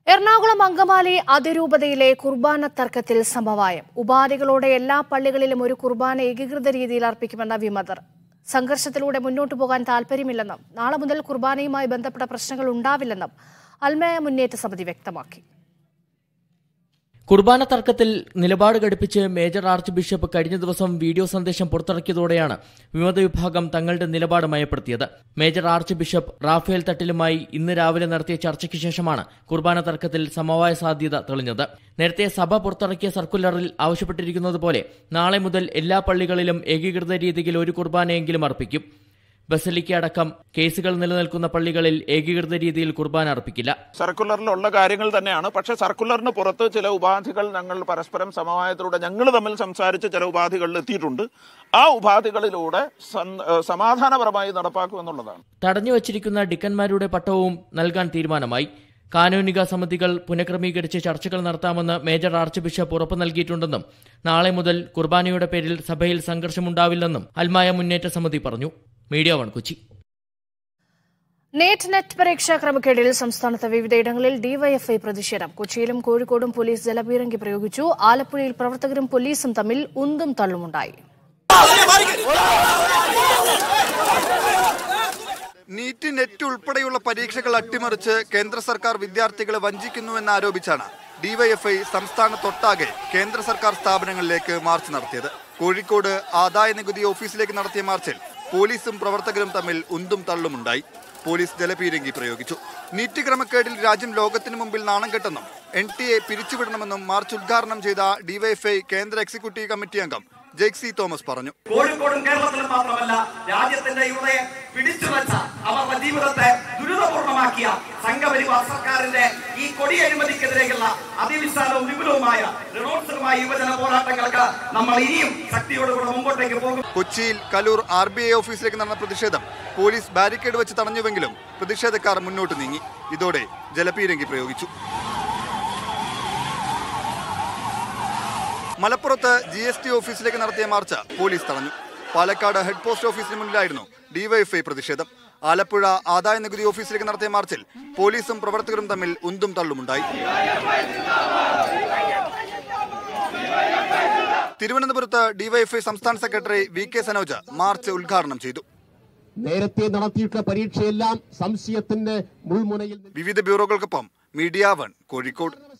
എറണാകുളം അങ്കമാലി അതിരൂപതയിലെ കുർബാന തർക്കത്തിൽ സമവായം ഉപാധികളോടെ എല്ലാ പള്ളികളിലും ഒരു കുർബാന ഏകീകൃത രീതിയിൽ അർപ്പിക്കുമെന്ന വിമതർ സംഘർഷത്തിലൂടെ മുന്നോട്ടു പോകാൻ താൽപ്പര്യമില്ലെന്നും നാളെ മുതൽ കുർബാനയുമായി ബന്ധപ്പെട്ട പ്രശ്നങ്ങൾ ഉണ്ടാവില്ലെന്നും അൽമയ മുന്നേറ്റ സമിതി വ്യക്തമാക്കി കുർബാന തർക്കത്തിൽ നിലപാട് ഘടിപ്പിച്ച് മേജർ ആർച്ച് ബിഷപ്പ് കഴിഞ്ഞ ദിവസം വീഡിയോ സന്ദേശം പുറത്തിറക്കിയതോടെയാണ് വിമത വിഭാഗം തങ്ങളുടെ നിലപാട് മയപ്പെടുത്തിയത് മേജർ ആർച്ച് ബിഷപ്പ് റാഫേൽ തട്ടിലുമായി ഇന്ന് രാവിലെ നടത്തിയ ചർച്ചയ്ക്ക് ശേഷമാണ് കുർബാന തർക്കത്തിൽ സമവായ സാധ്യത തെളിഞ്ഞത് നേരത്തെ സഭ പുറത്തിറക്കിയ സർക്കുലറിൽ ആവശ്യപ്പെട്ടിരിക്കുന്നത് പോലെ നാളെ മുതൽ എല്ലാ പള്ളികളിലും ഏകീകൃത രീതിയിൽ ഒരു കുർബാനയെങ്കിലും അർപ്പിക്കും ബസലിക്ക അടക്കം കേസുകൾ നിലനിൽക്കുന്ന പള്ളികളിൽ ഏകീകൃത രീതിയിൽ കുർബാന അർപ്പിക്കില്ല സർക്കുലറിലുള്ള കാര്യങ്ങൾ തന്നെയാണ് പക്ഷേ സർക്കുലറിന് പുറത്ത് ചില ഉപാധികൾ ഞങ്ങൾ പരസ്പരം സമവായത്തിലൂടെ ഞങ്ങൾ തമ്മിൽ സംസാരിച്ച് ചില ഉപാധികളിൽ എത്തിയിട്ടുണ്ട് ആ ഉപാധികളിലൂടെ സൻ- ഏഹ് സമാധാനപരമായി നടപ്പാക്കുമെന്നുള്ളതാണ് തടഞ്ഞു വച്ചിരിക്കുന്ന ഡിക്കന്മാരുടെ പട്ടവും നൽകാൻ തീരുമാനമായി കാനോനിക സമിതികൾ പുനഃക്രമീകരിച്ച് ചർച്ചകൾ നടത്താമെന്ന് മേജർ ആർച്ച് ബിഷപ്പ് ഉറപ്പു നൽകിയിട്ടുണ്ടെന്നും നാളെ മുതൽ കുർബാനയുടെ പേരിൽ സഭയിൽ സംഘർഷമുണ്ടാവില്ലെന്നും അൽമായ മുന്നേറ്റ സമിതി പറഞ്ഞു media one Kochi net net പരീക്ഷാ ക്രമക്കേടിൽ സംസ്ഥാനത്ത് വിവിധയിടങ്ങളിൽ ഡിവൈഎഫ്ഐ പ്രതിഷേധം കൊച്ചിയിലും കോഴിക്കോടും പോലീസ് ജലപീരങ്കി പ്രയോഗിച്ചു ആലപ്പുഴയിൽ പ്രവർത്തകരും പോലീസും തമ്മിൽ ഉന്തും തള്ളുമുണ്ടായി നീറ്റ് നെറ്റ് ഉൾപ്പെടെയുള്ള പരീക്ഷകൾ അട്ടിമറിച്ച് കേന്ദ്ര സർക്കാർ വിദ്യാർത്ഥികളെ വഞ്ചിക്കുന്നുവെന്നാരോപിച്ചാണ് ഡിവൈഎഫ്ഐ സംസ്ഥാനത്തൊട്ടാകെ കേന്ദ്ര സർക്കാർ സ്ഥാപനങ്ങളിലേക്ക് മാർച്ച് നടത്തിയത് കോഴിക്കോട് ആദായ നികുതി ഓഫീസിലേക്ക് നടത്തിയ മാർച്ചിൽ പോലീസും പ്രവർത്തകരും തമ്മിൽ ഉന്തും തള്ളുമുണ്ടായി പോലീസ് ജലപീരങ്കി പ്രയോഗിച്ചു നീറ്റ് ക്രമക്കേടിൽ രാജ്യം ലോകത്തിനു മുമ്പിൽ നാണം കെട്ടെന്നും എൻ ടി എ പിരിച്ചുവിടണമെന്നും മാർച്ച് ഉദ്ഘാടനം ചെയ്ത ഡിവൈഎഫ്ഐ കേന്ദ്ര എക്സിക്യൂട്ടീവ് കമ്മിറ്റി അംഗം ജെയ്സി തോമസ് പറഞ്ഞു കോഴിക്കോടും കേരളത്തിലും മാത്രമല്ല രാജ്യത്തിന്റെ യുവതയെ പിടിച്ചു വെച്ച അവരുടെ ജീവിതത്തെ ദുരിതപൂർണമാക്കിയ സംഘപരിവാർ സർക്കാരിന്റെ ഈ കൊടിയഴിമതിക്കെതിരെയുള്ള അതിവിശാലവും വിപുലവുമായ റിവോൾസറുമായ യുവജന പോരാട്ടങ്ങൾക്ക് നമ്മൾ ഇനിയും ശക്തിയോടുകൂടെ മുമ്പോട്ടേക്ക് പോകും കൊച്ചിയിൽ കലൂർ ആർ ബി ഐ ഓഫീസിലേക്ക് നടന്ന പ്രതിഷേധം പോലീസ് ബാരിക്കേഡ് വെച്ച് തടഞ്ഞുവെങ്കിലും പ്രതിഷേധക്കാർ മുന്നോട്ട് നീങ്ങി ഇതോടെ ജലപീരങ്കി പ്രയോഗിച്ചു മലപ്പുറത്ത് ജി എസ് ടി ഓഫീസിലേക്ക് നടത്തിയ മാർച്ച് പോലീസ് തടഞ്ഞു പാലക്കാട് ഹെഡ് പോസ്റ്റ് ഓഫീസിന് മുന്നിലായിരുന്നു ഡിവൈഎഫ്ഐ പ്രതിഷേധം ആലപ്പുഴ ആദായ നികുതി ഓഫീസിലേക്ക് നടത്തിയ മാർച്ചിൽ പോലീസും പ്രവർത്തകരും തമ്മിൽ ഉന്തും തള്ളുമുണ്ടായി തിരുവനന്തപുരത്ത് ഡിവൈഎഫ്ഐ സംസ്ഥാന secretary V K Sanoj march ഉദ്ഘാടനം ചെയ്തു നേരത്തെ നടത്തിയിട്ടുള്ള പരീക്ഷയെല്ലാം സംശയത്തിന്റെ മുൾമുനയിൽ വിവിധ ബ്യൂറോകൾക്കൊപ്പം മീഡിയ വൺ കോഴിക്കോട്